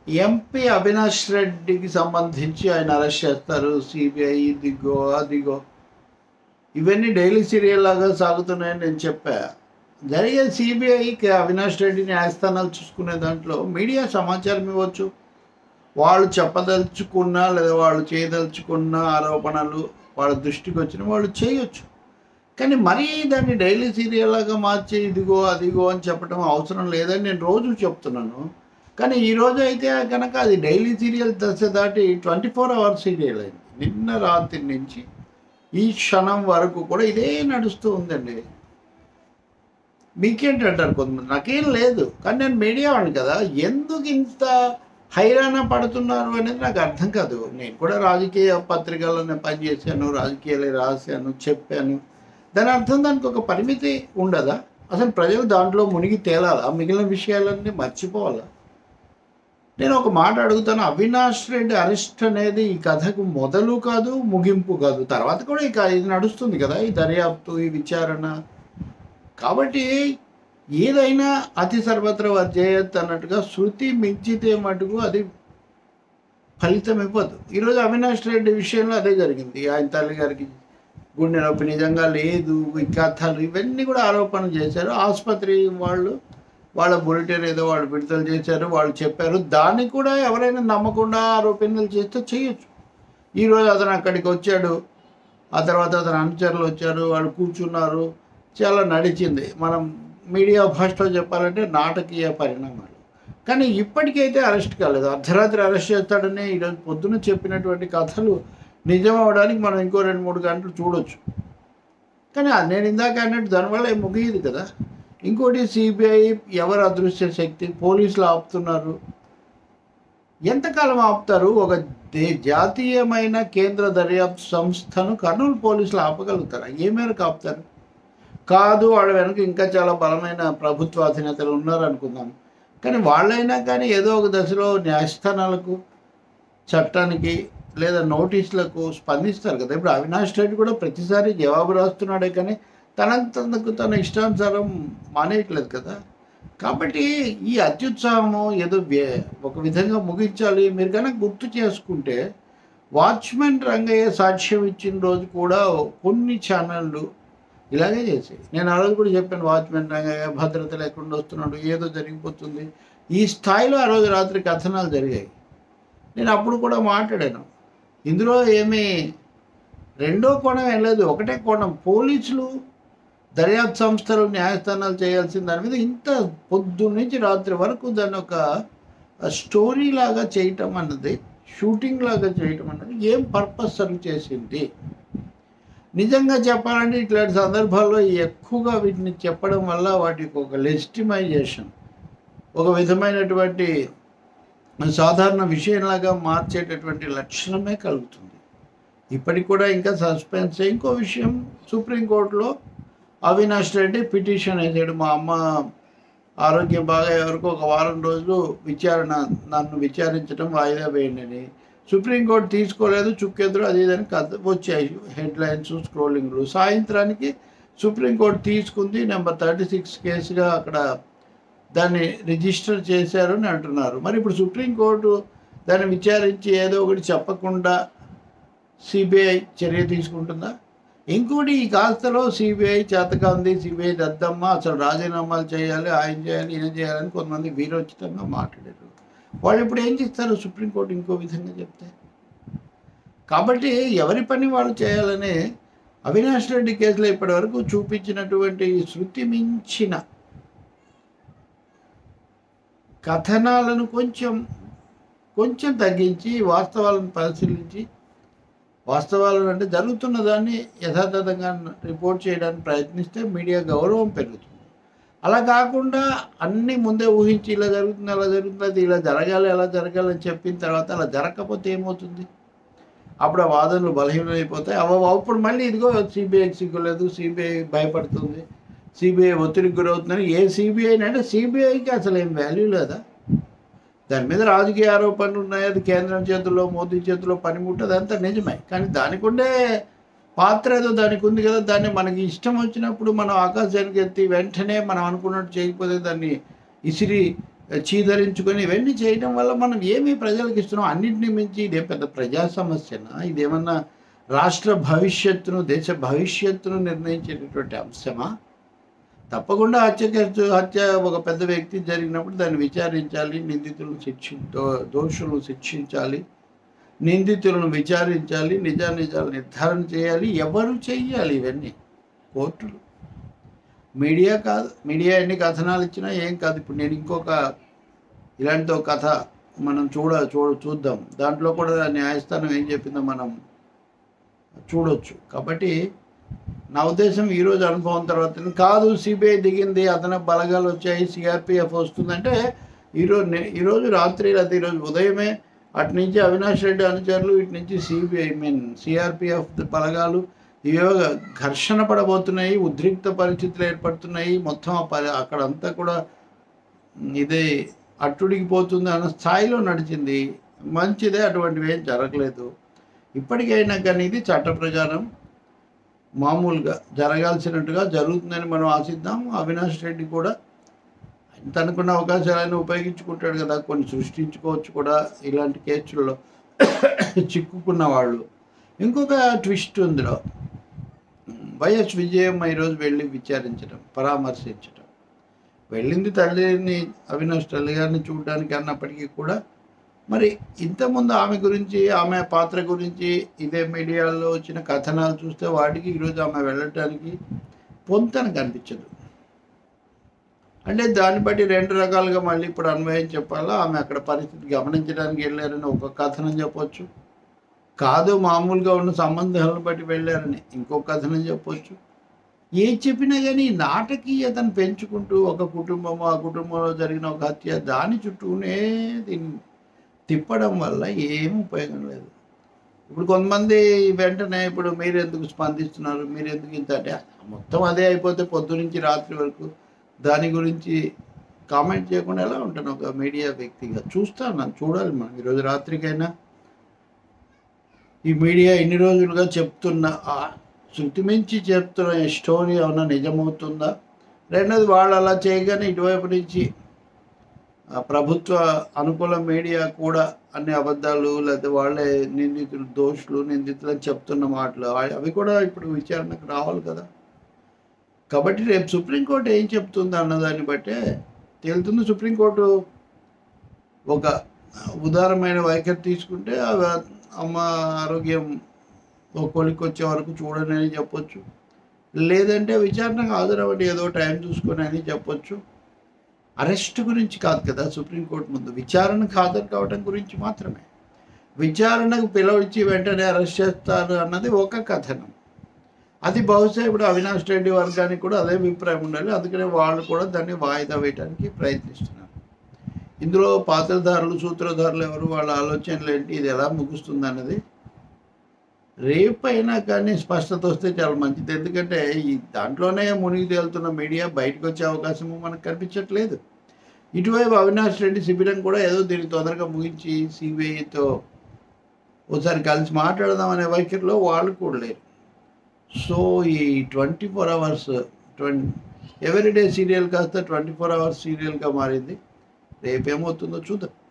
MP Avinash రెడ్డికి సంబంధించి ఆయన అరెస్ట్ చేస్తారు సిబిఐ ఇదిగో అదిగో ఇవన్నీ డైలీ సీరియల్ లాగా సాగుతున్నాయని నేను చెప్పా జరిగే సిబిఐకి అవినాష్ రెడ్డి న్యాయస్థానాలు చూసుకునే దాంట్లో మీడియా సమాచారం ఇవ్వచ్చు వాళ్ళు చెప్పదలుచుకున్న లేదా వాళ్ళు చేయదలుచుకున్న ఆరోపణలు వాళ్ళ దృష్టికి వచ్చిన వాళ్ళు చేయొచ్చు కానీ మరీ దాన్ని డైలీ సీరియల్ లాగా మార్చి ఇదిగో అదిగో అని చెప్పడం అవసరం లేదని నేను రోజు చెప్తున్నాను కానీ ఈ రోజు అయితే కనుక అది డైలీ సీరియల్ దశ దాటి ట్వంటీ ఫోర్ అవర్స్ సీరియల్ అయింది నిన్న రాత్రి నుంచి ఈ క్షణం వరకు కూడా ఇదే నడుస్తూ ఉందండి మీకేంటంటారు కొంతమంది నాకేం లేదు కానీ నేను మీడియా వాడిని కదా ఎందుకు ఇంత హైరాణ పడుతున్నారు అనేది నాకు అర్థం కాదు నేను కూడా రాజకీయ పత్రికల్లోనే పనిచేశాను రాజకీయాలే రాశాను చెప్పాను దాని అర్థం దానికి ఒక పరిమితి ఉండదా అసలు ప్రజలు దాంట్లో మునిగి తేలాలా మిగిలిన విషయాలన్నీ మర్చిపోవాలా నేను ఒక మాట అడుగుతాను అవినాష్ రెడ్డి అరెస్ట్ అనేది ఈ కథకు మొదలు కాదు ముగింపు కాదు తర్వాత కూడా ఇక ఇది నడుస్తుంది కదా ఈ దర్యాప్తు ఈ విచారణ కాబట్టి ఏదైనా అతి సర్వత్ర వర్జయత్ అన్నట్టుగా శృతి మించితే మటుకు అది ఫలితం ఇవ్వదు ఈరోజు అవినాష్ రెడ్డి విషయంలో అదే జరిగింది ఆయన తల్లి గారికి గుండె నొప్పి నిజంగా లేదు ఈ కథలు ఇవన్నీ కూడా ఆరోపణలు చేశారు ఆసుపత్రి వాళ్ళు వాళ్ళ బులెటిన్ ఏదో వాళ్ళు విడుదల చేశారు వాళ్ళు చెప్పారు దాన్ని కూడా ఎవరైనా నమ్మకుండా ఆరోపణలు చేస్తే చేయొచ్చు ఈరోజు అతను అక్కడికి వచ్చాడు ఆ తర్వాత అతను అనుచరులు వచ్చారు వాళ్ళు కూర్చున్నారు చాలా నడిచింది మనం మీడియా భాషలో చెప్పాలంటే నాటకీయ పరిణామాలు కానీ ఇప్పటికైతే అరెస్ట్ కాలేదు అర్ధరాత్రి అరెస్ట్ చేస్తాడని ఈరోజు పొద్దున చెప్పినటువంటి కథలు నిజం అవడానికి మనం ఇంకో రెండు మూడు గంటలు చూడొచ్చు కానీ అది నేను ఇందాక అన్నట్టు దానివల్ల ఏం ముగియదు కదా ఇంకోటి సిబిఐ ఎవరు అదృశ్య శక్తి పోలీసులు ఆపుతున్నారు ఎంతకాలం ఆపుతారు ఒక దే జాతీయమైన కేంద్ర దర్యాప్తు సంస్థను కర్నూలు పోలీసులు ఆపగలుగుతారా ఏ మేరకు ఆపుతారు కాదు వాళ్ళ వెనక ఇంకా చాలా బలమైన ప్రభుత్వ అధినేతలు ఉన్నారు అనుకుందాం కానీ వాళ్ళైనా కానీ ఏదో ఒక దశలో న్యాయస్థానాలకు చట్టానికి లేదా నోటీసులకు స్పందిస్తారు కదా ఇప్పుడు అవినాష్ రెడ్డి కూడా ప్రతిసారి జవాబు రాస్తున్నాడే కానీ తనంతకు తన ఇష్టానుసారం మానేయట్లేదు కదా కాబట్టి ఈ అత్యుత్సాహము ఏదో వే- ఒక విధంగా ముగించాలి మీరు కనుక గుర్తు చేసుకుంటే వాచ్మెన్ రంగయ్య సాక్ష్యం ఇచ్చిన రోజు కూడా కొన్ని ఛానళ్ళు ఇలాగే చేసాయి నేను ఆ రోజు కూడా చెప్పాను వాచ్మెన్ రంగయ్య భద్రత లేకుండా వస్తున్నాడు ఏదో జరిగిపోతుంది ఈ స్థాయిలో ఆ రోజు రాత్రి కథనాలు జరిగాయి నేను అప్పుడు కూడా మాట్లాడాను ఇందులో ఏమీ రెండో కోణం ఏం లేదు ఒకటే కోణం పోలీసులు దర్యాప్తు సంస్థలు న్యాయస్థానాలు చేయాల్సిన దాని మీద ఇంత పొద్దు నుంచి రాత్రి వరకు దాన్ని ఒక స్టోరీ లాగా చేయటం అన్నది షూటింగ్ లాగా చేయటం అన్నది ఏం పర్పస్ సర్వ్ చేసింది నిజంగా చెప్పాలంటే ఇట్లాంటి సందర్భాల్లో ఎక్కువగా వీటిని చెప్పడం వల్ల వాటికి ఒక లెజిటిమైజేషన్ ఒక విధమైనటువంటి సాధారణ విషయంలాగా మార్చేటటువంటి లక్షణమే కలుగుతుంది ఇప్పటికి కూడా ఇంకా సస్పెన్స్ ఇంకో విషయం సుప్రీంకోర్టులో అవినాష్ రెడ్డి పిటిషన్ వేసాడు మా అమ్మ ఆరోగ్యం బాగా వరకు ఒక వారం రోజులు విచారణ నన్ను విచారించడం వాయిదా వేయండి అని సుప్రీంకోర్టు తీసుకోలేదు చుక్కెదురు అది ఇదని కథ వచ్చాయి హెడ్లైన్స్ స్క్రోలింగ్లు సాయంత్రానికి సుప్రీంకోర్టు తీసుకుంది నెంబర్ థర్టీ సిక్స్ కేసుగా అక్కడ దాన్ని రిజిస్టర్ చేశారు అని అంటున్నారు మరి ఇప్పుడు సుప్రీంకోర్టు దాన్ని విచారించి ఏదో ఒకటి చెప్పకుండా సిబిఐ చర్య తీసుకుంటుందా ఇంకోటి ఈ కాస్తలో సిబిఐ చేతకాంది సిబిఐ దద్దమ్మ అసలు రాజీనామాలు చేయాలి ఆయన చేయాలి ఈయన చేయాలని కొంతమంది వీరోచితంగా మాట్లాడారు వాళ్ళు ఇప్పుడు ఏం చేస్తారు సుప్రీంకోర్టు ఇంకో విధంగా చెప్తే కాబట్టి ఎవరి పని వాళ్ళు చేయాలని అవినాష్ రెడ్డి కేసులో ఇప్పటివరకు చూపించినటువంటి శృతి మించిన కథనాలను కొంచెం కొంచెం తగ్గించి వాస్తవాలను పరిశీలించి వాస్తవాలను అంటే జరుగుతున్న దాన్ని యథాతథంగా రిపోర్ట్ చేయడానికి ప్రయత్నిస్తే మీడియా గౌరవం పెరుగుతుంది అలా కాకుండా అన్నీ ముందే ఊహించి ఇలా జరుగుతుంది అలా జరుగుతుంది అది ఇలా జరగాలి అలా జరగాలి అని చెప్పిన తర్వాత అలా జరగకపోతే ఏమవుతుంది అప్పుడు ఆ వాదనలు బలహీనమైపోతాయి అవ అప్పుడు మళ్ళీ ఇదిగో సిబిఐకి సిగ్గులేదు సిబిఐ భయపడుతుంది సిబిఐ ఒత్తిడికి గురవుతుందని ఏ సిబిఐ అంటే సిబిఐకి అసలు ఏం వాల్యూ లేదా దాని మీద రాజకీయ ఆరోపణలు ఉన్నాయి అది కేంద్రం చేతుల్లో మోదీ చేతుల్లో పనిముట్టు అదంతా నిజమే కానీ దానికి ఉండే పాత్ర ఏదో దానికి ఉంది కదా దాన్ని మనకి ఇష్టం వచ్చినప్పుడు మనం ఆకాశానికి ఎత్తి వెంటనే మనం అనుకున్నట్టు చేయకపోతే దాన్ని ఇసిరి చీదరించుకొని ఇవన్నీ చేయడం వల్ల మనం ఏమి ప్రజలకు ఇస్తున్నాం అన్నింటినీ మించి ఇదే పెద్ద ప్రజా సమస్యనా ఇదేమన్నా రాష్ట్ర భవిష్యత్తును దేశ భవిష్యత్తును నిర్ణయించేటటువంటి అంశమా తప్పకుండా హత్య కేసు హత్య ఒక పెద్ద వ్యక్తి జరిగినప్పుడు దాన్ని విచారించాలి నిందితులను శిక్షి దో- దోషులను శిక్షించాలి నిందితులను విచారించాలి నిజానిజాలు నిర్ధారణ చేయాలి ఎవరు చెయ్యాలి ఇవన్నీ కోర్టులు మీడియా కాదు మీడియా ఎన్ని కథనాలు ఇచ్చినా ఏం కాదు ఇప్పుడు నేను ఇంకొక ఇలాంటి ఒక కథ మనం చూడ చూడ చూద్దాం దాంట్లో కూడా న్యాయస్థానం ఏం చెప్పిందో మనం చూడొచ్చు కాబట్టి నా ఉద్దేశం ఈరోజు అనుభవం తర్వాత కాదు సిబిఐ దిగింది అదన బలగాలు వచ్చాయి సిఆర్పిఎఫ్ వస్తుందంటే ఈరోజు నే- ఈరోజు రాత్రి లేదా ఈరోజు ఉదయమే అటు నుంచి అవినాష్ రెడ్డి అనుచరులు ఇటు నుంచి సిబిఐ మీన్ సిఆర్పిఎఫ్ బలగాలు ఇవో ఘర్షణ పడబోతున్నాయి ఉద్రిక్త పరిస్థితులు ఏర్పడుతున్నాయి మొత్తం ఆ పరి అక్కడంతా కూడా ఇదే అట్టుడికి పోతుంది అన్న స్థాయిలో నడిచింది మంచిదే అటువంటివి ఏం జరగలేదు ఇప్పటికైనా కానీ ఇది చట్ట ప్రకారం మామూలుగా జరగాల్సినట్టుగా జరుగుతుందని మనం ఆశిద్దాం అవినాష్ రెడ్డి కూడా తనకున్న అవకాశాలను ఉపయోగించుకుంటాడు కదా కొన్ని సృష్టించుకోవచ్చు కూడా ఇలాంటి కేసుల్లో చిక్కుకున్న వాళ్ళు ఇంకొక ట్విస్ట్ ఉందిలో వైఎస్ విజయమ్మ ఈరోజు వెళ్ళి విచారించడం పరామర్శించడం వెళ్ళింది తల్లిని అవినాష్ తల్లి గారిని చూడడానికి అన్నప్పటికీ కూడా మరి ఇంతకుముందు ఆమె గురించి ఆమె పాత్ర గురించి ఇదే మీడియాలో వచ్చిన కథనాలు చూస్తే వాటికి ఈరోజు ఆమె వెళ్ళటానికి పొంతన కనిపించదు అంటే దాన్ని బట్టి రెండు రకాలుగా మళ్ళీ ఇప్పుడు అన్వయం చెప్పాలా ఆమె అక్కడ పరిస్థితి గమనించడానికి వెళ్ళారని ఒక కథనం చెప్పొచ్చు కాదు మామూలుగా ఉన్న సంబంధాలను బట్టి వెళ్ళారని ఇంకో కథనం చెప్పొచ్చు ఏ చెప్పినా కానీ నాటకీయతను పెంచుకుంటూ ఒక కుటుంబం ఆ కుటుంబంలో జరిగిన ఒక హత్య దాని చుట్టూనే దీన్ని తిప్పడం వల్ల ఏం ఉపయోగం లేదు ఇప్పుడు కొంతమంది వెంటనే ఇప్పుడు మీరు ఎందుకు స్పందిస్తున్నారు మీరు ఎందుకు ఇంత అంటే మొత్తం అదే అయిపోతే పొద్దు నుంచి రాత్రి వరకు దాని గురించి కామెంట్ చేయకుండా ఎలా ఉంటాను ఒక మీడియా వ్యక్తిగా చూస్తాను నన్ను చూడాలి మనం ఈరోజు రాత్రికైనా ఈ మీడియా ఇన్ని రోజులుగా చెప్తున్న ఆ శృతి మించి చెప్తున్న ఈ స్టోరీ ఏమన్నా నిజమవుతుందా రెండోది వాళ్ళు అలా చేయగానే ఇటువైపు నుంచి ఆ ప్రభుత్వ అనుకూల మీడియా కూడా అన్ని అబద్ధాలు లేదా వాళ్ళే నిందితులు దోషులు నిందితులు అని చెప్తున్న మాటలు అవి- అవి కూడా ఇప్పుడు విచారణకు రావాలి కదా కాబట్టి రేపు సుప్రీంకోర్టు ఏం చెప్తుంది అన్నదాన్ని బట్టే తేలుతుంది సుప్రీంకోర్టు ఒక ఉదారమైన వైఖరి తీసుకుంటే ఆ అమ్మ ఆరోగ్యం ఒక కొలికి వచ్చే వరకు చూడని అని చెప్పొచ్చు లేదంటే విచారణకు హాజరవ్వండి ఏదో టైం చూసుకొని అని చెప్పొచ్చు అరెస్ట్ గురించి కాదు కదా సుప్రీంకోర్టు ముందు విచారణకు హాజరు కావడం గురించి మాత్రమే విచారణకు పిలవచ్చి వెంటనే అరెస్ట్ చేస్తారు అన్నది ఒక కథనం అది బహుశా ఇప్పుడు అవినాష్ రెడ్డి వర్గానికి కూడా అదే అభిప్రాయం ఉండాలి అందుకనే వాళ్ళు కూడా దాన్ని వాయిదా వేయడానికి ప్రయత్నిస్తున్నారు ఇందులో పాత్రధారులు సూత్రధారులు ఎవరు వాళ్ళ ఆలోచనలు ఏంటి ఇది ఎలా ముగుస్తుంది అన్నది రేపైనా కానీ స్పష్టత వస్తే చాలా మంచిది ఎందుకంటే ఈ దాంట్లోనే మునిగి తేలుతున్న మీడియా బయటకు వచ్చే అవకాశము మనకు కనిపించట్లేదు ఇటువైపు అవినాష్ రెడ్డి శిబిరం కూడా ఏదో దీన్ని తొందరగా ముగించి సిబిఐతో ఒకసారి కలిసి మాట్లాడదాం అనే వైఖరిలో వాళ్ళు కూడా లేరు సో ఈ twenty four hours twenty everyday serial కాస్త ట్వంటీ ఫోర్ అవర్స్ సీరియల్గా మారింది రేపేమవుతుందో చూద్దాం